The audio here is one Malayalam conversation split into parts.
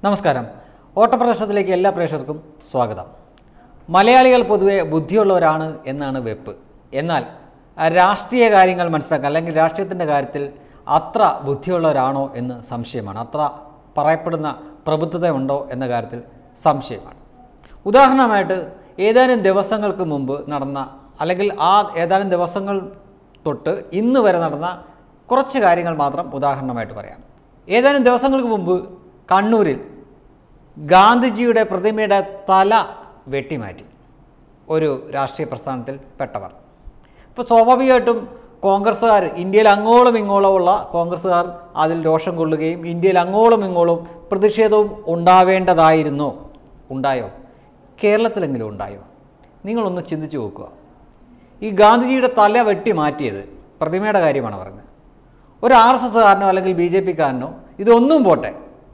നമസ്കാരം ഓട്ടപ്രദർശനത്തിലേക്ക് എല്ലാ പ്രേക്ഷകർക്കും സ്വാഗതം മലയാളികൾ പൊതുവെ ബുദ്ധിയുള്ളവരാണ് എന്നാണ് വെപ്പ് എന്നാൽ ആ രാഷ്ട്രീയ കാര്യങ്ങൾ മനസ്സിലാക്കാൻ അല്ലെങ്കിൽ രാഷ്ട്രീയത്തിൻ്റെ കാര്യത്തിൽ അത്ര ബുദ്ധിയുള്ളവരാണോ എന്ന് സംശയമാണ് അത്ര പറയപ്പെടുന്ന പ്രബുദ്ധത ഉണ്ടോ എന്ന കാര്യത്തിൽ സംശയമാണ് ഉദാഹരണമായിട്ട് ഏതാനും ദിവസങ്ങൾക്ക് മുമ്പ് നടന്ന അല്ലെങ്കിൽ ആ ഏതാനും ദിവസങ്ങൾ തൊട്ട് ഇന്ന് വരെ നടന്ന കുറച്ച് കാര്യങ്ങൾ മാത്രം ഉദാഹരണമായിട്ട് പറയാം ഏതാനും ദിവസങ്ങൾക്ക് മുമ്പ് കണ്ണൂരിൽ ഗാന്ധിജിയുടെ പ്രതിമയുടെ തല വെട്ടിമാറ്റി ഒരു രാഷ്ട്രീയ പ്രസ്ഥാനത്തിൽ പെട്ടവർ ഇപ്പോൾ സ്വാഭാവികമായിട്ടും കോൺഗ്രസ്സുകാർ ഇന്ത്യയിൽ അങ്ങോളം ഇങ്ങോളം ഉള്ള കോൺഗ്രസ്സുകാർ അതിൽ രോഷം കൊള്ളുകയും ഇന്ത്യയിൽ അങ്ങോളം ഇങ്ങോളം പ്രതിഷേധവും ഉണ്ടാവേണ്ടതായിരുന്നു ഉണ്ടായോ കേരളത്തിലെങ്കിലും ഉണ്ടായോ നിങ്ങളൊന്ന് ചിന്തിച്ചു നോക്കുക ഈ ഗാന്ധിജിയുടെ തല വെട്ടി മാറ്റിയത് പ്രതിമയുടെ കാര്യമാണ് പറഞ്ഞത് ഒരു ആർ എസ് എസ്സുകാരനോ അല്ലെങ്കിൽ ബി ജെ പിക്കാരനോ ഇതൊന്നും പോട്ടെ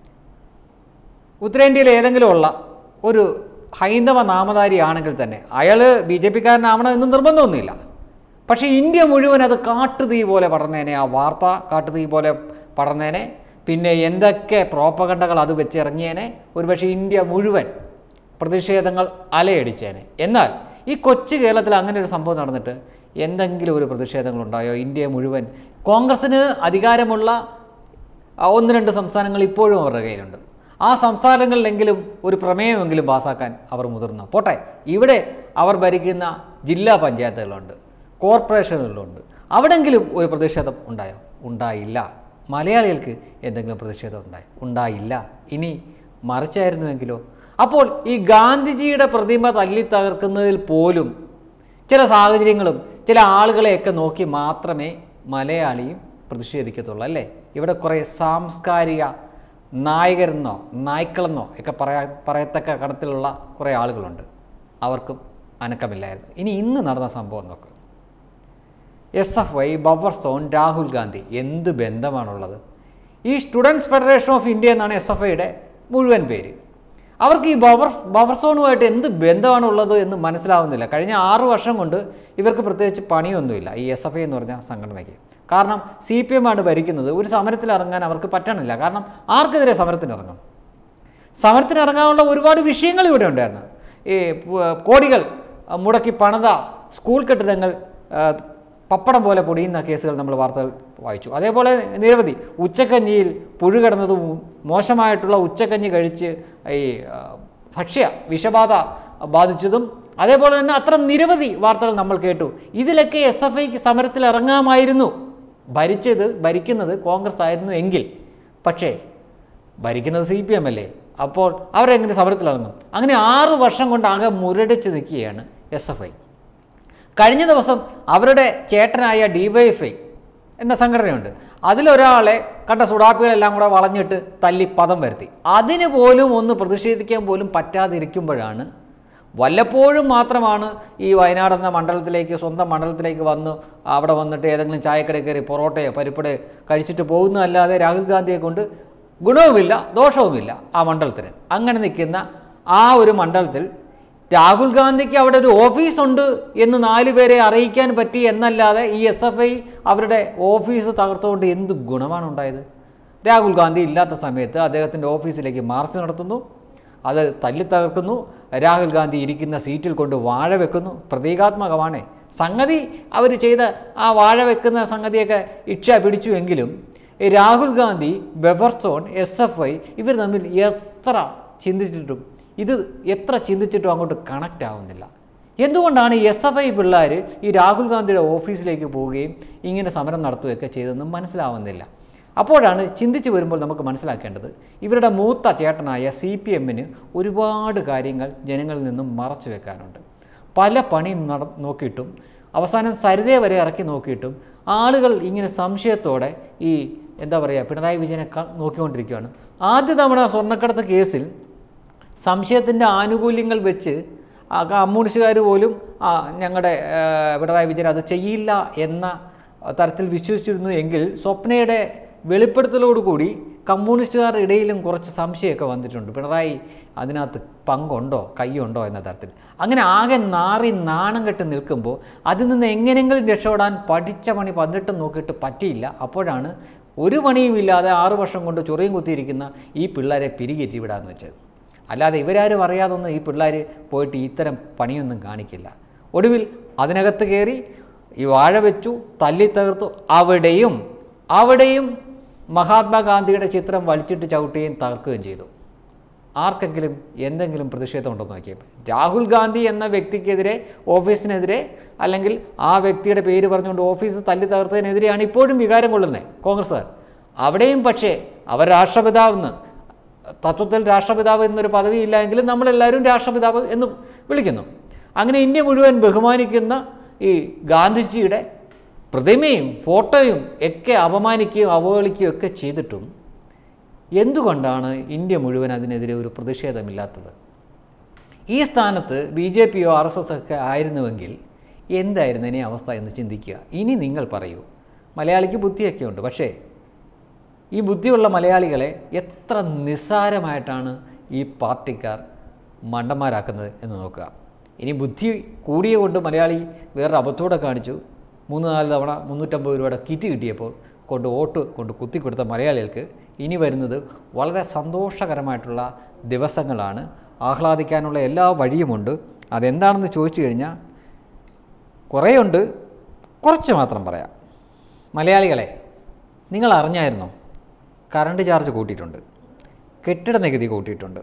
ഉത്തരേന്ത്യയിൽ ഏതെങ്കിലും ഉള്ള ഒരു ഹൈന്ദവ നാമധാരി ആണെങ്കിൽ തന്നെ അയാൾ ബി ജെ പിക്കാരനാവണം എന്ന് നിർബന്ധമൊന്നുമില്ല പക്ഷേ ഇന്ത്യ മുഴുവൻ അത് കാട്ടുതീ പോലെ പടർന്നേനെ ആ വാർത്ത കാട്ടുതീ പോലെ പടർന്നേനെ പിന്നെ എന്തൊക്കെ പ്രോപ്പകണ്ടകൾ അത് വെച്ചിറങ്ങിയേനെ ഒരുപക്ഷെ ഇന്ത്യ മുഴുവൻ പ്രതിഷേധങ്ങൾ അലയടിച്ചേനെ എന്നാൽ ഈ കൊച്ചു കേരളത്തിൽ അങ്ങനെ ഒരു സംഭവം നടന്നിട്ട് എന്തെങ്കിലും ഒരു പ്രതിഷേധങ്ങളുണ്ടായോ ഇന്ത്യ മുഴുവൻ കോൺഗ്രസ്സിന് അധികാരമുള്ള ആ ഒന്ന് രണ്ട് സംസ്ഥാനങ്ങൾ ഇപ്പോഴും അവരുടെ കയ്യിലുണ്ട് ആ സംസ്ഥാനങ്ങളിലെങ്കിലും ഒരു പ്രമേയമെങ്കിലും പാസ്സാക്കാൻ അവർ മുതിർന്നു പോട്ടെ ഇവിടെ അവർ ഭരിക്കുന്ന ജില്ലാ പഞ്ചായത്തുകളുണ്ട് കോർപ്പറേഷനുകളുണ്ട് അവിടെങ്കിലും ഒരു പ്രതിഷേധം ഉണ്ടായോ ഉണ്ടായില്ല മലയാളികൾക്ക് എന്തെങ്കിലും പ്രതിഷേധം ഉണ്ടായി ഉണ്ടായില്ല ഇനി മറിച്ചായിരുന്നുവെങ്കിലോ അപ്പോൾ ഈ ഗാന്ധിജിയുടെ പ്രതിമ തല്ലി തകർക്കുന്നതിൽ പോലും ചില സാഹചര്യങ്ങളും ചില ആളുകളെയൊക്കെ നോക്കി മാത്രമേ മലയാളിയും പ്രതിഷേധിക്കത്തുള്ളൂ അല്ലേ ഇവിടെ കുറേ സാംസ്കാരിക നായകരെന്നോ നായ്ക്കളെന്നോ ഒക്കെ പറയാ പറയത്തക്ക കടത്തിലുള്ള കുറേ ആളുകളുണ്ട് അവർക്കും അനക്കമില്ലായിരുന്നു ഇനി ഇന്ന് നടന്ന സംഭവം നോക്ക് S F I buffer zone Rahul Gandhi എന്ത് ബന്ധമാണുള്ളത് ഈ സ്റ്റുഡൻസ് ഫെഡറേഷൻ ഓഫ് ഇന്ത്യ എന്നാണ് എസ് എഫ് ഐയുടെ മുഴുവൻ പേര് അവർക്ക് ഈ ബഫർ ബഫർ സോണുമായിട്ട് എന്ത് ബന്ധമാണുള്ളത് എന്ന് മനസ്സിലാവുന്നില്ല കഴിഞ്ഞ ആറു വർഷം കൊണ്ട് ഇവർക്ക് പ്രത്യേകിച്ച് പണിയൊന്നുമില്ല ഈ എസ് എഫ് ഐ എന്ന് പറഞ്ഞ സംഘടനയ്ക്ക് കാരണം സി പി എം ആണ് ഭരിക്കുന്നത് ഒരു സമരത്തിൽ ഇറങ്ങാൻ അവർക്ക് പറ്റണില്ല കാരണം ആർക്കെതിരെ സമരത്തിനിറങ്ങും സമരത്തിനിറങ്ങാനുള്ള ഒരുപാട് വിഷയങ്ങൾ ഇവിടെ ഉണ്ടായിരുന്നു ഈ പു- കോടികൾ അഹ്, മുടക്കി പണിത സ്കൂൾ കെട്ടിടങ്ങൾ അഹ്, പപ്പടം പോലെ പൊടിയുന്ന കേസുകൾ നമ്മൾ വാർത്തകൾ വായിച്ചു അതേപോലെ നിരവധി ഉച്ചക്കഞ്ഞിയിൽ പുഴു കിടന്നതും മോശമായിട്ടുള്ള ഉച്ചക്കഞ്ഞി കഴിച്ച് ഈ അഹ്, ഭക്ഷ്യ വിഷബാധ ബാധിച്ചതും അതേപോലെ തന്നെ അത്ര നിരവധി വാർത്തകൾ നമ്മൾ കേട്ടു ഇതിലൊക്കെ എസ് എഫ് ഐക്ക് സമരത്തിൽ ഇറങ്ങാമായിരുന്നു ഭരിച്ചത് ഭരിക്കുന്നത് കോൺഗ്രസ് ആയിരുന്നു എങ്കിൽ പക്ഷേ ഭരിക്കുന്നത് സി പി എം അല്ലേ അപ്പോൾ അവരെങ്ങനെ സമരത്തിലിറങ്ങും അങ്ങനെ ആറ് വർഷം കൊണ്ട് ആകെ മുരടിച്ച് നിൽക്കുകയാണ് എസ് എഫ് ഐ കഴിഞ്ഞ ദിവസം അവരുടെ ചേട്ടനായ ഡിവൈഎഫ്ഐ എന്ന സംഘടനയുണ്ട് അതിലൊരാളെ കണ്ട സുഡാപ്പികളെല്ലാം കൂടെ വളഞ്ഞിട്ട് തല്ലി പദം വരുത്തി അതിന് പോലും ഒന്ന് പ്രതിഷേധിക്കാൻ പോലും പറ്റാതിരിക്കുമ്പോഴാണ് വല്ലപ്പോഴും മാത്രമാണ് ഈ വയനാട് എന്ന മണ്ഡലത്തിലേക്ക് സ്വന്തം മണ്ഡലത്തിലേക്ക് വന്ന് അവിടെ വന്നിട്ട് ഏതെങ്കിലും ചായക്കടയിൽ കയറി പൊറോട്ടയോ പരിപ്പടയോ കഴിച്ചിട്ട് പോകുന്നതല്ലാതെ രാഹുൽ ഗാന്ധിയെ കൊണ്ട് ഗുണവുമില്ല ദോഷവുമില്ല ആ മണ്ഡലത്തിന് അങ്ങനെ നിൽക്കുന്ന ആ ഒരു മണ്ഡലത്തിൽ രാഹുൽ ഗാന്ധിക്ക് അവിടെ ഒരു ഓഫീസുണ്ട് എന്ന് നാല് പേരെ അറിയിക്കാൻ പറ്റി എന്നല്ലാതെ ഈ എസ് എഫ് ഐ അവരുടെ ഓഫീസ് തകർത്തുകൊണ്ട് എന്ത് ഗുണമാണ് ഉണ്ടായത് രാഹുൽ ഗാന്ധി ഇല്ലാത്ത സമയത്ത് അദ്ദേഹത്തിൻ്റെ ഓഫീസിലേക്ക് മാർച്ച് നടത്തുന്നു അത് തല്ലി തകർക്കുന്നു രാഹുൽ ഗാന്ധി ഇരിക്കുന്ന സീറ്റിൽ കൊണ്ട് വാഴ വെക്കുന്നു പ്രതീകാത്മകമാണ് സംഗതി അവർ ചെയ്ത ആ വാഴ വെക്കുന്ന സംഗതിയൊക്കെ ഇച്ഛ പിടിച്ചു എങ്കിലും ഈ Rahul Gandhi buffer zone S F I ഇവർ തമ്മിൽ എത്ര ചിന്തിച്ചിട്ടും ഇത് എത്ര ചിന്തിച്ചിട്ടും അങ്ങോട്ട് കണക്റ്റ് ആവുന്നില്ല എന്തുകൊണ്ടാണ് എസ് എഫ് ഐ പിള്ളേർ ഈ രാഹുൽ ഗാന്ധിയുടെ ഓഫീസിലേക്ക് പോവുകയും ഇങ്ങനെ സമരം നടത്തുകയൊക്കെ ചെയ്തതെന്ന് മനസ്സിലാവുന്നില്ല അപ്പോഴാണ് ചിന്തിച്ചു വരുമ്പോൾ നമുക്ക് മനസ്സിലാക്കേണ്ടത് ഇവരുടെ മൂത്ത ചേട്ടനായ സി പി എമ്മിന് ഒരുപാട് കാര്യങ്ങൾ ജനങ്ങളിൽ നിന്നും മറച്ചു വെക്കാനുണ്ട് പല പണിയും നട നോക്കിയിട്ടും അവസാനം സരിതയെ വരെ ഇറക്കി നോക്കിയിട്ടും ആളുകൾ ഇങ്ങനെ സംശയത്തോടെ ഈ എന്താ പറയുക പിണറായി വിജയനെ ക- നോക്കിക്കൊണ്ടിരിക്കുകയാണ് ആദ്യ തവണ സ്വർണ്ണക്കടത്ത് കേസിൽ സംശയത്തിൻ്റെ ആനുകൂല്യങ്ങൾ വെച്ച് ആ കമ്മ്യൂണിസ്റ്റുകാർ പോലും ആ, ഞങ്ങളുടെ ആ, പിണറായി വിജയൻ അത് ചെയ്യില്ല എന്ന തരത്തിൽ വിശ്വസിച്ചിരുന്നു എങ്കിൽ സ്വപ്നയുടെ വെളിപ്പെടുത്തലോടുകൂടി കമ്മ്യൂണിസ്റ്റുകാരുടെ ഇടയിലും കുറച്ച് സംശയമൊക്കെ വന്നിട്ടുണ്ട് പിണറായി അതിനകത്ത് പങ്കുണ്ടോ കൈയുണ്ടോ എന്ന തരത്തിൽ അങ്ങനെ ആകെ നാറി നാണം കെട്ട് നിൽക്കുമ്പോൾ അതിൽ നിന്ന് എങ്ങനെയെങ്കിലും രക്ഷപ്പെടാൻ പഠിച്ച പണി പതിനെട്ടും നോക്കിയിട്ട് പറ്റിയില്ല അപ്പോഴാണ് ഒരു പണിയുമില്ലാതെ ആറു വർഷം കൊണ്ട് ചൊറിയും കുത്തിയിരിക്കുന്ന ഈ പിള്ളേരെ പിരികേറ്റി വിടാമെന്ന് വെച്ചത് അല്ലാതെ ഇവരാരും അറിയാതൊന്നും ഈ പിള്ളേർ പോയിട്ട് ഇത്തരം പണിയൊന്നും കാണിക്കില്ല ഒടുവിൽ അതിനകത്ത് കയറി ഈ വാഴ വെച്ചു തല്ലി തകർത്തു അവിടെയും അവിടെയും മഹാത്മാഗാന്ധിയുടെ ചിത്രം വലിച്ചിട്ട് ചവിട്ടുകയും തകർക്കുകയും ചെയ്തു ആർക്കെങ്കിലും എന്തെങ്കിലും പ്രതിഷേധമുണ്ടോ എന്ന് നോക്കിയപ്പോൾ രാഹുൽ ഗാന്ധി എന്ന വ്യക്തിക്കെതിരെ ഓഫീസിനെതിരെ അല്ലെങ്കിൽ ആ വ്യക്തിയുടെ പേര് പറഞ്ഞുകൊണ്ട് ഓഫീസ് തല്ലി തകർത്തതിനെതിരെയാണ് ഇപ്പോഴും വികാരം കൊള്ളുന്നത് കോൺഗ്രസ്സുകാർ അവിടെയും പക്ഷേ അവർ രാഷ്ട്രപിതാവെന്ന് തത്വത്തിൽ രാഷ്ട്രപിതാവ് എന്നൊരു പദവിയില്ല എങ്കിലും നമ്മളെല്ലാവരും രാഷ്ട്രപിതാവ് എന്ന് വിളിക്കുന്നു അങ്ങനെ ഇന്ത്യ മുഴുവൻ ബഹുമാനിക്കുന്ന ഈ ഗാന്ധിജിയുടെ പ്രതിമയും ഫോട്ടോയും ഒക്കെ അപമാനിക്കുകയും അവഹേളിക്കുകയും ഒക്കെ ചെയ്തിട്ടും എന്തുകൊണ്ടാണ് ഇന്ത്യ മുഴുവൻ അതിനെതിരെ ഒരു പ്രതിഷേധമില്ലാത്തത് ഈ സ്ഥാനത്ത് ബി ജെ പിയോ ആർ എസ് എസ് ഒക്കെ ആയിരുന്നുവെങ്കിൽ എന്തായിരുന്നു ഇനി അവസ്ഥ എന്ന് ചിന്തിക്കുക ഇനി നിങ്ങൾ പറയൂ മലയാളിക്ക് ബുദ്ധിയൊക്കെ ഉണ്ട് പക്ഷേ ഈ ബുദ്ധിയുള്ള മലയാളികളെ എത്ര നിസ്സാരമായിട്ടാണ് ഈ പാർട്ടിക്കാർ മണ്ടന്മാരാക്കുന്നത് എന്ന് നോക്കുക ഇനി ബുദ്ധി കൂടിയ കൊണ്ട് മലയാളി വേറൊരു അബദ്ധത്തോടെ കാണിച്ചു മൂന്ന് നാല് തവണ മുന്നൂറ്റമ്പത് രൂപയുടെ കിറ്റ് കിട്ടിയപ്പോൾ കൊണ്ട് വോട്ട് കൊണ്ട് കുത്തിക്കൊടുത്ത മലയാളികൾക്ക് ഇനി വരുന്നത് വളരെ സന്തോഷകരമായിട്ടുള്ള ദിവസങ്ങളാണ് ആഹ്ലാദിക്കാനുള്ള എല്ലാ വഴിയുമുണ്ട് അതെന്താണെന്ന് ചോദിച്ചു കഴിഞ്ഞാൽ കുറേയുണ്ട് കുറച്ച് മാത്രം പറയാം മലയാളികളെ നിങ്ങൾ അറിഞ്ഞായിരുന്നോ കറണ്ട് ചാർജ് കൂട്ടിയിട്ടുണ്ട് കെട്ടിട നികുതി കൂട്ടിയിട്ടുണ്ട്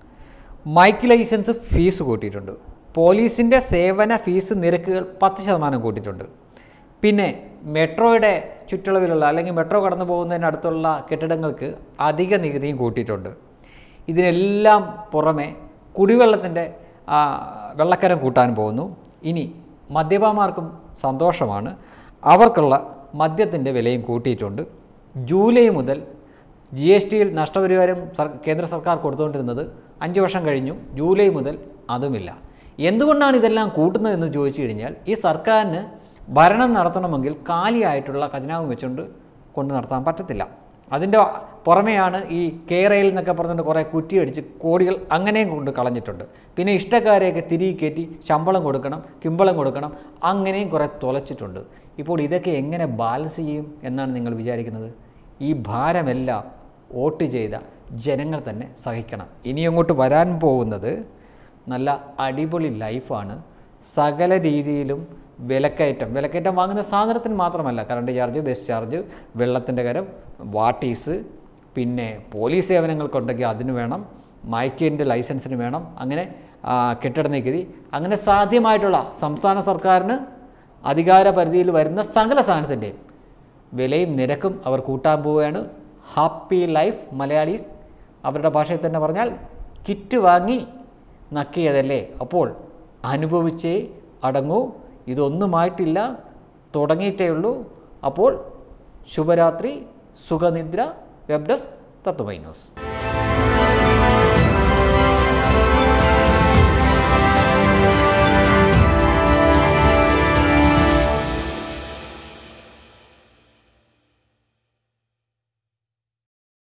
മൈക്ക് ലൈസൻസ് ഫീസ് കൂട്ടിയിട്ടുണ്ട് പോലീസിൻ്റെ സേവന ഫീസ് നിരക്കുകൾ പത്ത് ശതമാനം കൂട്ടിയിട്ടുണ്ട് പിന്നെ മെട്രോയുടെ ചുറ്റളവിലുള്ള അല്ലെങ്കിൽ മെട്രോ കടന്നു പോകുന്നതിനടുത്തുള്ള കെട്ടിടങ്ങൾക്ക് അധിക നികുതിയും കൂട്ടിയിട്ടുണ്ട് ഇതിനെല്ലാം പുറമെ കുടിവെള്ളത്തിൻ്റെ ആ, വെള്ളക്കരം കൂട്ടാൻ പോകുന്നു ഇനി മദ്യപന്മാർക്കും സന്തോഷമാണ് അവർക്കുള്ള മദ്യത്തിൻ്റെ വിലയും കൂട്ടിയിട്ടുണ്ട് ജൂലൈ മുതൽ ജി എസ് ടിയിൽ നഷ്ടപരിഹാരം സർ കേന്ദ്ര സർക്കാർ കൊടുത്തുകൊണ്ടിരുന്നത് അഞ്ച് വർഷം കഴിഞ്ഞു ജൂലൈ മുതൽ അതുമില്ല എന്തുകൊണ്ടാണ് ഇതെല്ലാം കൂട്ടുന്നതെന്ന് ചോദിച്ചു കഴിഞ്ഞാൽ ഈ സർക്കാരിന് ഭരണം നടത്തണമെങ്കിൽ കാലിയായിട്ടുള്ള ഖജനാവ് വെച്ചുകൊണ്ട് കൊണ്ട് നടത്താൻ പറ്റത്തില്ല അതിൻ്റെ പുറമെയാണ് ഈ കേരയിൽ എന്നൊക്കെ പറഞ്ഞുകൊണ്ട് കുറേ കുറ്റിയടിച്ച് കോടികൾ അങ്ങനെയും കൊണ്ട് കളഞ്ഞിട്ടുണ്ട് പിന്നെ ഇഷ്ടക്കാരെയൊക്കെ തിരികെ കയറ്റി ശമ്പളം കൊടുക്കണം കിമ്പളം കൊടുക്കണം അങ്ങനെയും കുറേ തുലച്ചിട്ടുണ്ട് ഇപ്പോൾ ഇതൊക്കെ എങ്ങനെ ബാലൻസ് ചെയ്യും എന്നാണ് നിങ്ങൾ വിചാരിക്കുന്നത് ഈ ഭാരമെല്ലാം വോട്ട് ചെയ്ത ജനങ്ങൾ തന്നെ സഹിക്കണം ഇനി അങ്ങോട്ട് വരാൻ പോകുന്നത് നല്ല അടിപൊളി ലൈഫാണ് സകല രീതിയിലും വിലക്കയറ്റം വിലക്കയറ്റം വാങ്ങുന്ന സാധനത്തിന് മാത്രമല്ല കറണ്ട് ചാർജ് ബസ് ചാർജ് വെള്ളത്തിൻ്റെ കരം വാട്ടീസ് പിന്നെ പോലീസ് സേവനങ്ങൾക്കുണ്ടെങ്കിൽ അതിന് വേണം മയക്കിൻ്റെ ലൈസൻസിന് വേണം അങ്ങനെ ആ, കെട്ടിട നികുതി അങ്ങനെ സാധ്യമായിട്ടുള്ള സംസ്ഥാന സർക്കാരിന് അധികാര പരിധിയിൽ വരുന്ന സകല സാധനത്തിൻ്റെയും വിലയും നിരക്കും അവർ കൂട്ടാൻ പോവുകയാണ് ഹാപ്പി ലൈഫ് മലയാളീസ് അവരുടെ ഭാഷയിൽ തന്നെ പറഞ്ഞാൽ കിറ്റ് വാങ്ങി നക്കിയതല്ലേ അപ്പോൾ അനുഭവിച്ചേ അടങ്ങൂ ഇതൊന്നുമായിട്ടില്ല തുടങ്ങിയിട്ടേ ഉള്ളൂ അപ്പോൾ ശുഭരാത്രി സുഖനിദ്ര വെബ് ഡെസ്ക് തത്വമൈ ന്യൂസ്